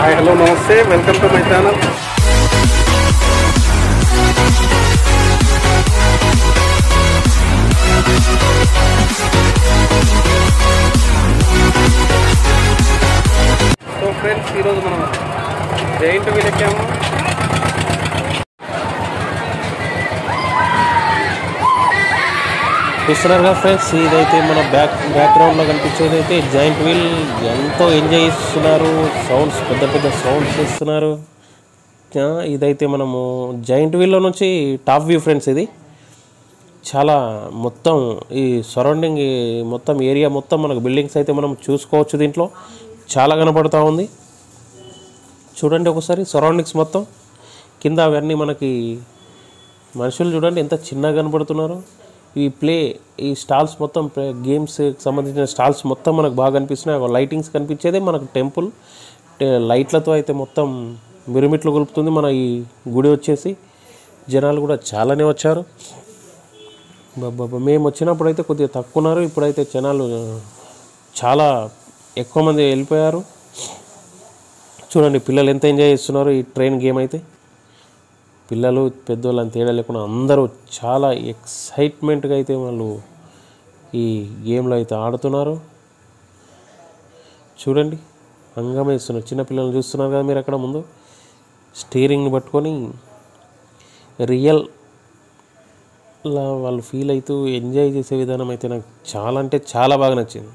Hi hello నమస్తే welcome to my channel so friends ఈరోజు మనం జైంట్ వీల్ ఎక్కాము చూస్తున్నారు కదా ఫ్రెండ్స్ ఇదైతే మన బ్యాక్ బ్యాక్గ్రౌండ్లో కనిపించేది అయితే జాయింట్ వీల్ ఎంతో ఎంజాయ్ చేస్తున్నారు సౌండ్స్ పెద్ద పెద్ద సౌండ్స్ ఇస్తున్నారు ఆ, ఇదైతే మనము జాయింట్ వీల్లో నుంచి టాప్ వ్యూ ఫ్రెండ్స్ ఇది చాలా మొత్తం ఈ సరౌండింగ్ ఈ మొత్తం ఏరియా మొత్తం మనకు బిల్డింగ్స్ అయితే మనం చూసుకోవచ్చు దీంట్లో చాలా కనపడుతూ ఉంది చూడండి ఒకసారి సరౌండింగ్స్ మొత్తం కింద అవన్నీ మనకి మనుషులు చూడండి ఎంత చిన్నగా కనపడుతున్నారు ఈ ప్లే ఈ స్టాల్స్ మొత్తం గేమ్స్ సంబంధించిన స్టాల్స్ మొత్తం మనకు బాగా కనిపిస్తున్నాయి లైటింగ్స్ కనిపించేదే మనకు టెంపుల్ లైట్లతో అయితే మొత్తం మిరుమిట్లు గొలుపుతుంది మన ఈ గుడి వచ్చేసి జనాలు కూడా చాలానే వచ్చారు బాబా మేము వచ్చినప్పుడు అయితే కొద్దిగా తక్కువ ఉన్నారు ఇప్పుడైతే జనాలు చాలా ఎక్కువ మంది వెళ్ళిపోయారు చూడండి పిల్లలు ఎంత ఎంజాయ్ చేస్తున్నారు ఈ ట్రైన్ గేమ్ అయితే పిల్లలు పెద్దోళ్ళు అని తేడా లేకుండా అందరూ చాలా ఎక్సైట్మెంట్గా అయితే వాళ్ళు ఈ గేమ్లో అయితే ఆడుతున్నారు చూడండి హంగమేస్తున్నారు చిన్న పిల్లల్ని చూస్తున్నారు కదా మీరు అక్కడ ముందు స్టీరింగ్ని పట్టుకొని రియల్ లా వాళ్ళు ఫీల్ అవుతూ ఎంజాయ్ చేసే విధానం అయితే నాకు చాలా అంటే చాలా బాగా నచ్చింది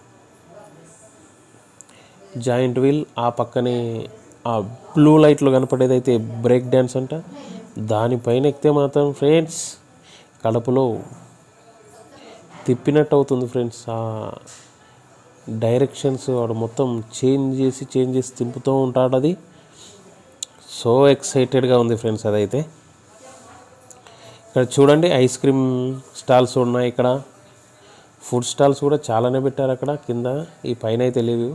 జాయింట్ వీల్ ఆ పక్కనే ఆ బ్లూ లైట్లు కనపడేది అయితే బ్రేక్ డ్యాన్స్ అంట దానిపైన ఎక్కితే మాత్రం ఫ్రెండ్స్ కడుపులో తిప్పినట్టు అవుతుంది ఫ్రెండ్స్ ఆ డైరెక్షన్స్ వాడు మొత్తం చేంజ్ చేసి చేంజ్ చేసి తిప్పుతూ ఉంటాడు అది సో ఎక్సైటెడ్గా ఉంది ఫ్రెండ్స్ అదైతే ఇక్కడ చూడండి ఐస్ క్రీమ్ స్టాల్స్ ఉన్నాయి ఇక్కడ ఫుడ్ స్టాల్స్ కూడా చాలానే పెట్టారు అక్కడ కింద ఈ పైన అయితే లేవు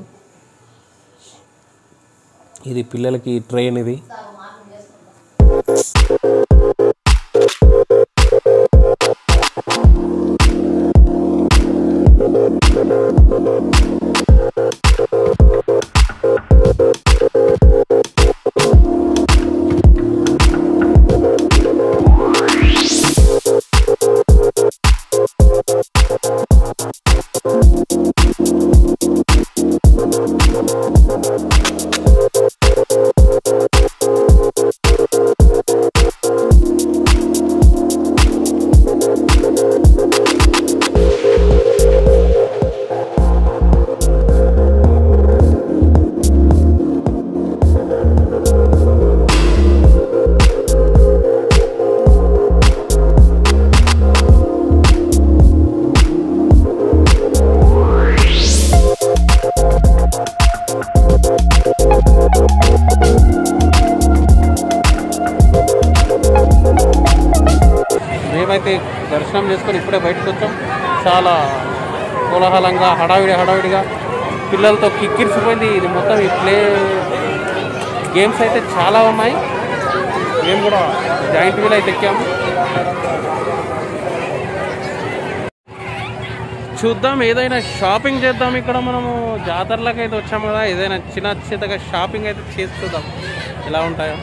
ఇది పిల్లలకి ట్రైన్ ఇది మేమైతే దర్శనం చేసుకొని ఇప్పుడే బయటకు వచ్చాం చాలా కోలాహలంగా హడావిడి హడావిడిగా పిల్లలతో కిక్కిరిసిపోయింది ఇది మొత్తం ఈ ప్లే గేమ్స్ అయితే చాలా ఉన్నాయి మేము కూడా జాయింట్ వీల్ అయితే ఎక్కాము చూద్దాం ఏదైనా షాపింగ్ చేద్దాం ఇక్కడ మనము జాతరలకు అయితే వచ్చాము కదా ఏదైనా చిన్న చిన్నగా షాపింగ్ అయితే చేసి చూద్దాం ఎలా ఉంటాయో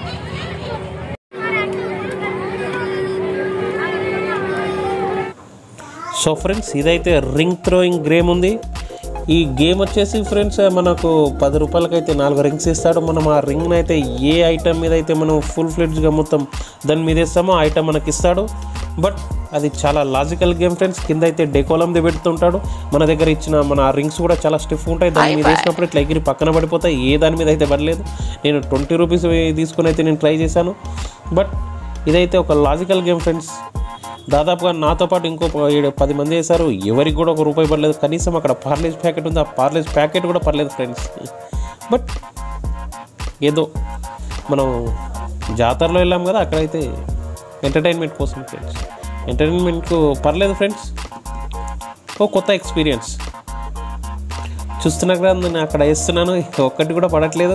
సో ఫ్రెండ్స్ ఇదైతే రింగ్ థ్రోయింగ్ గేమ్ ఉంది ఈ గేమ్ వచ్చేసి ఫ్రెండ్స్ మనకు పది రూపాయలకైతే నాలుగు రింగ్స్ ఇస్తాడు మనం ఆ రింగ్ని అయితే ఏ ఐటమ్ మీద అయితే మనం ఫుల్ ఫ్లెడ్జ్గా మొత్తం దాని మీద వేస్తామో ఆ ఐటమ్ మనకి ఇస్తాడు బట్ అది చాలా లాజికల్ గేమ్ ఫ్రెండ్స్ కింద అయితే డెకోలంది పెడుతుంటాడు మన దగ్గర ఇచ్చిన మన ఆ రింగ్స్ కూడా చాలా స్టిఫ్ ఉంటాయి దాని మీద వేసినప్పుడు ఇట్లా ఎగిరి పక్కన పడిపోతాయి ఏ దాని మీద అయితే పడలేదు నేను ట్వంటీ రూపీస్ తీసుకుని అయితే నేను ట్రై చేశాను బట్ ఇదైతే ఒక లాజికల్ గేమ్ ఫ్రెండ్స్ దాదాపుగా నాతో పాటు ఇంకో ప- ఏడు పది మంది వేశారు ఎవరికి కూడా ఒక రూపాయి పడలేదు కనీసం అక్కడ పార్లేజ్ ప్యాకెట్ ఉంది ఆ పార్లేజ్ ప్యాకెట్ కూడా పర్లేదు ఫ్రెండ్స్ బట్ ఏదో మనం జాతరలో వెళ్ళాం కదా అక్కడైతే ఎంటర్టైన్మెంట్ కోసం ఫ్రెండ్స్ ఎంటర్టైన్మెంట్కు పర్లేదు ఫ్రెండ్స్ ఓ కొత్త ఎక్స్పీరియన్స్ చూస్తున్నా కదా నేను అక్కడ వేస్తున్నాను ఒక్కటి కూడా పడట్లేదు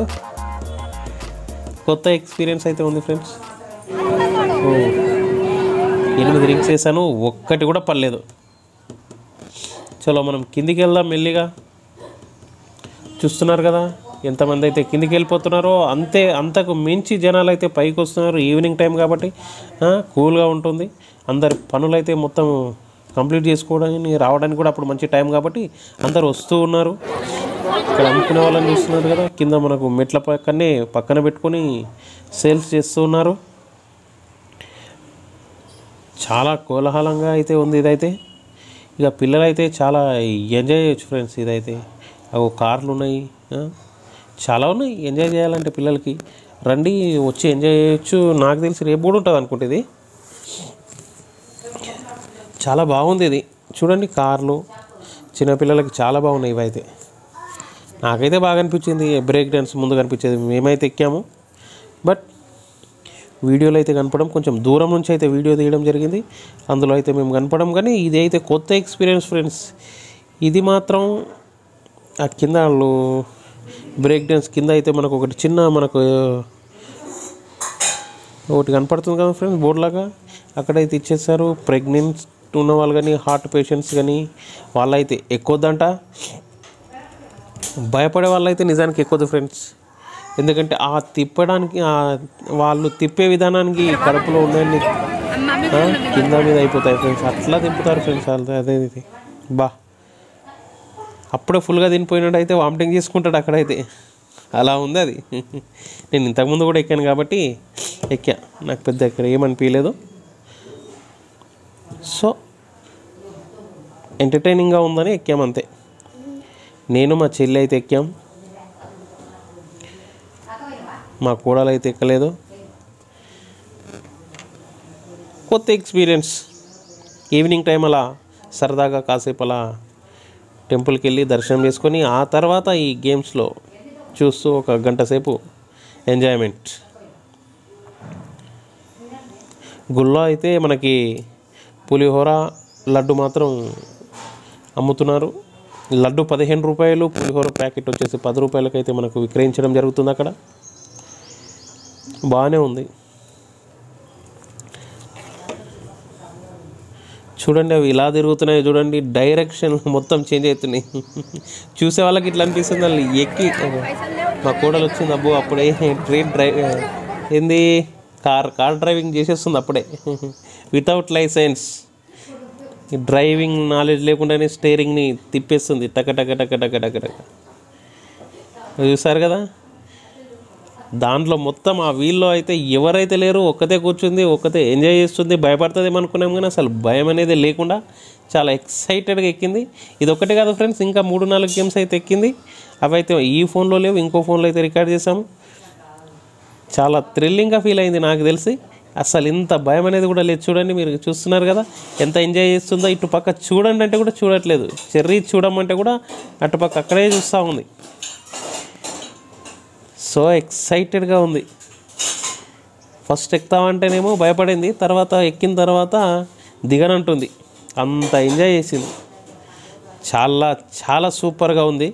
కొత్త ఎక్స్పీరియన్స్ అయితే ఉంది ఫ్రెండ్స్ ఓ ఎనిమిది రింగ్స్ వేసాను ఒక్కటి కూడా పర్లేదు చలో మనం కిందికి వెళ్దాం మెల్లిగా చూస్తున్నారు కదా ఎంతమంది అయితే కిందికి వెళ్ళిపోతున్నారో అంతే అంతకు మించి జనాలు అయితే పైకి వస్తున్నారు ఈవినింగ్ టైం కాబట్టి ఆ, కూల్గా ఉంటుంది అందరి పనులు అయితే మొత్తం కంప్లీట్ చేసుకోవడానికి రావడానికి కూడా అప్పుడు మంచి టైం కాబట్టి అందరు వస్తూ ఉన్నారు ఇక్కడ అమ్ముకునే వాళ్ళని చూస్తున్నారు కదా కింద మనకు మెట్ల పక్కనే పక్కన పెట్టుకొని సేల్స్ చేస్తూ ఉన్నారు చాలా కోలాహలంగా అయితే ఉంది ఇదైతే ఇక పిల్లలు అయితే చాలా ఎంజాయ్ చేయొచ్చు ఫ్రెండ్స్ ఇదైతే అవి కార్లు ఉన్నాయి ఆ, చాలా ఉన్నాయి ఎంజాయ్ చేయాలంటే పిల్లలకి రండి వచ్చి ఎంజాయ్ చేయొచ్చు నాకు తెలిసి రేపు కూడా ఉంటుంది అనుకుంటే ఇది చాలా బాగుంది ఇది చూడండి కార్లు చిన్నపిల్లలకి చాలా బాగున్నాయి ఇవైతే నాకైతే బాగా అనిపించింది బ్రేక్ డాన్స్ ముందు కనిపించేది మేమైతే ఎక్కాము బట్ వీడియోలో అయితే కనపడం కొంచెం దూరం నుంచి అయితే వీడియో తీయడం జరిగింది అందులో అయితే మేము కనపడం కానీ ఇది అయితే కొత్త ఎక్స్పీరియన్స్ ఫ్రెండ్స్ ఇది మాత్రం ఆ కింద వాళ్ళు బ్రేక్ డాన్స్ కింద అయితే మనకు ఒకటి చిన్న మనకు ఒకటి కనపడుతుంది కదా ఫ్రెండ్స్ బోర్డు లాగా అక్కడైతే ఇచ్చేసారు ప్రెగ్నెంట్ ఉన్న వాళ్ళు కానీ హార్ట్ పేషెంట్స్ కానీ వాళ్ళైతే ఎక్కొద్దంట భయపడే వాళ్ళైతే నిజానికి ఎక్కొద్దు ఫ్రెండ్స్ ఎందుకంటే ఆ తిప్పడానికి ఆ వాళ్ళు తిప్పే విధానానికి కడుపులో ఉన్నన్ని ఆ, కింద మీద అయిపోతాయి ఫ్రెండ్స్ అట్లా తిప్పుతారు ఫ్రెండ్స్ వాళ్ళది అదే ఇది బా అప్పుడే ఫుల్గా తినిపోయినట్టు అయితే వామిటింగ్ చేసుకుంటాడు అక్కడైతే అలా ఉంది అది నేను ఇంతకుముందు కూడా ఎక్కాను కాబట్టి ఎక్కా నాకు పెద్ద ఇక్కడ ఏమనిపించలేదు సో ఎంటర్టైనింగ్గా ఉందని ఎక్కాం అంతే నేను మా చెల్లి అయితే ఎక్కాం మా కోడలు అయితే ఎక్కలేదు కొత్త ఎక్స్పీరియన్స్ ఈవినింగ్ టైం అలా సరదాగా కాసేపు అలా టెంపుల్కి వెళ్ళి దర్శనం చేసుకొని ఆ తర్వాత ఈ గేమ్స్లో చూస్తూ ఒక గంట సేపు ఎంజాయ్మెంట్ గుళ్ళో అయితే మనకి పులిహోర లడ్డు మాత్రం అమ్ముతున్నారు లడ్డు పదిహేను రూపాయలు పులిహోర ప్యాకెట్ వచ్చేసి పది రూపాయలకైతే మనకు విక్రయించడం జరుగుతుంది అక్కడ బాగానే ఉంది చూడండి అవి ఇలా తిరుగుతున్నాయి చూడండి డైరెక్షన్ మొత్తం చేంజ్ అవుతున్నాయి చూసే వాళ్ళకి ఇట్లా అనిపిస్తుంది వాళ్ళు ఎక్కి మా కోడలు వచ్చింది అబ్బో అప్పుడే ట్రైన్ డ్రైవ్ ఏంది కార్ కార్ డ్రైవింగ్ చేసేస్తుంది అప్పుడే వితౌట్ లైసెన్స్ ఈ డ్రైవింగ్ నాలెడ్జ్ లేకుండానే స్టీరింగ్ని తిప్పేస్తుంది టక టక టక టక టక టక చూసారు కదా దాంట్లో మొత్తం ఆ వీల్లో అయితే ఎవరైతే లేరు ఒక్కతే కూర్చుంది ఒక్కతే ఎంజాయ్ చేస్తుంది భయపడుతుంది అనుకున్నాం కానీ అసలు భయం అనేది లేకుండా చాలా ఎక్సైటెడ్గా ఎక్కింది ఇది ఒక్కటే కాదు ఫ్రెండ్స్ ఇంకా మూడు నాలుగు గేమ్స్ అయితే ఎక్కింది అవి అయితే ఈ ఫోన్లో లేవు ఇంకో ఫోన్లో అయితే రికార్డ్ చేసాము చాలా థ్రిల్లింగ్గా ఫీల్ అయింది నాకు తెలిసి అసలు ఇంత భయం అనేది కూడా లేదు చూడండి మీరు చూస్తున్నారు కదా ఎంత ఎంజాయ్ చేస్తుందో ఇటు పక్క చూడండి అంటే కూడా చూడట్లేదు చెర్రీ చూడమంటే కూడా అటుపక్క అక్కడే చూస్తూ ఉంది సో ఎక్సైటెడ్గా ఉంది ఫస్ట్ ఎక్కుతామంటేనేమో భయపడింది తర్వాత ఎక్కిన తర్వాత దిగనంటుంది అంత ఎంజాయ్ చేసింది చాలా చాలా సూపర్గా ఉంది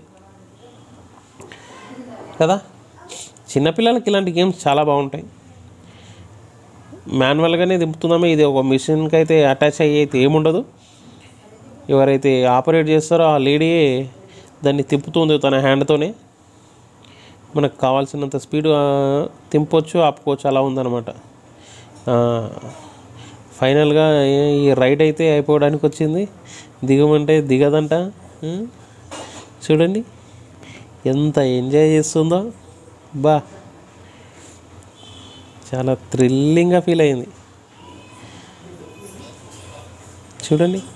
కదా చిన్నపిల్లలకి ఇలాంటి గేమ్స్ చాలా బాగుంటాయి మాన్యువల్గానే దింపుతున్నామే ఇది ఒక మిషన్కి అయితే అటాచ్ అయ్యి అయితే ఏముండదు ఎవరైతే ఆపరేట్ చేస్తారో ఆ లేడీ దాన్ని తిప్పుతుంది తన హ్యాండ్తోనే మనకు కావాల్సినంత స్పీడ్ తింపొచ్చు ఆపుకోవచ్చు అలా ఉందన్నమాట ఆ, ఫైనల్గా ఈ- ఈ రైడ్ అయితే అయిపోవడానికి వచ్చింది దిగమంటే దిగదంట ఉం? చూడండి ఎంత ఎంజాయ్ చేస్తుందో బా చాలా థ్రిల్లింగ్గా ఫీల్ అయింది చూడండి